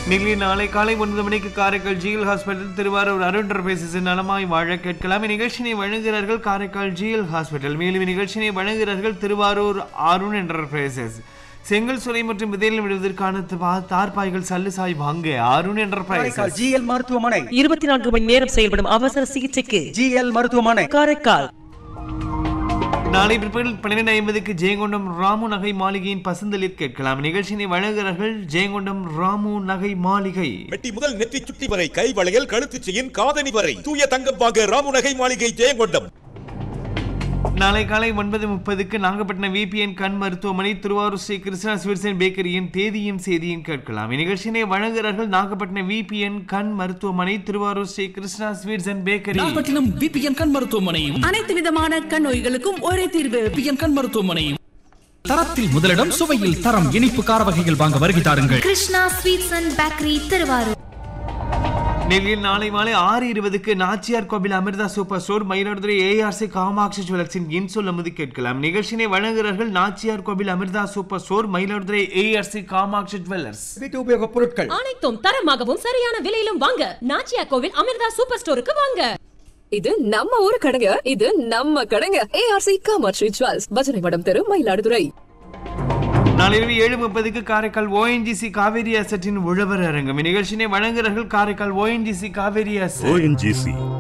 நெல்லி நாளை காலை ஒன்பது மணிக்கு காரைக்கால் ஜிஎல் ஹாஸ்பிட்டல் திருவாரூர் அருண் பேசிஸ் நலமாய் வாழ கேட்கலாம் இந்நிகழ்ச்சியினை வழங்குகிறார்கள் காரைக்கால் ஜிஎல் ஹாஸ்பிட்டல் மேலும் இந்நிகழ்ச்சியினை வழங்குகிறார்கள் திருவாரூர் அருண் என்டர்பிரைசஸ் செங்கல் சுலை மற்றும் விதையில் விடுவதற்கான தா- தார்பாய்கள் சல்லுசாய் வாங்க அருண் என்டர்பிரைசஸ் ஜிஎல் மருத்துவமனை இருபத்தி நான்கு மணி நேரம் செயல்படும் அவசர சிகிச்சைக்கு ஜிஎல் மருத்துவமனை காரைக்கால் நாளை பிற்பகல் பன்னிரெண்டு ஐம்பதுக்கு ஜெயங்கொண்டம் ராமு நகை மாளிகையின் பசந்தலில் கேட்கலாம் நிகழ்ச்சியினை வழங்குகிறார்கள் ஜெயங்கொண்டம் ராமு நகை மாளிகை மெட்டி முதல் நெற்றி சுட்டி வரை கை வளையல் கழுத்து செயின் காதணி வரை தூய தங்கம் வாங்க ராமு நகை மாளிகை ஜெயங்கொண்டம் நாளை காலை ஒன்பது முப்பதுக்கு நாகப்பட்டினம் விபிஎன் கண் மருத்துவமனை திருவாரூர் ஸ்ரீ கிருஷ்ணா ஸ்வீட்ஸ் பேக்கரியின் தேதியும் செய்தியும் கேட்கலாம் இந்நிகழ்ச்சியினை வழங்குகிறார்கள் நாகப்பட்டினம் விபிஎன் கண் மருத்துவமனை Thiruvarur Sri Krishna sweets and bakery Nagapattinam VPN கண் மருத்துவமனையும் அனைத்து விதமான கண் நோய்களுக்கும் ஒரே தீர்வு விபிஎன் கண் மருத்துவமனையும் தரத்தில் முதலிடம் சுவையில் தரம் இனிப்பு கார வகைகள் வாங்க வருகை தாருங்கள் Krishna sweets and bakery Thiruvarur நெல்லியில் நாளை மாலை ஆறு இருபதுக்கு Nachiyar Kovil Amirtha super store Mayiladuthurai ARC Kamatchi ஜுவல்லர்ஸின் இன் சொல்லும்போது கேட்கலாம் நிகழ்ச்சியினை வழங்குகிறார்கள் Nachiyar Kovil Amirtha super store Mayiladuthurai ARC Kamatchi jewellers வீட்டு உபயோகப் பொருட்கள் அனைத்தும் தரமாகவும் சரியான விலையிலும் வாங்க நாச்சியா கோவில் அமிர்தா சூப்பர் ஸ்டோருக்கு வாங்க இது நம்ம ஊரு கடைங்க இது நம்ம கடைங்க ஏஆர்சி காமாட்சி ஜுவல்ஸ் பஜனை மடம் தெரு மயிலாடுதுறை நாளிரவு ஏழு முப்பதுக்கு காரைக்கால் ஓஎன்ஜிசி காவேரி அசட்டின் உழவர் அரங்கம் இந்நிகழ்ச்சியினை வழங்குகிறார்கள் Karaikal ONGC Cauvery asset ONGC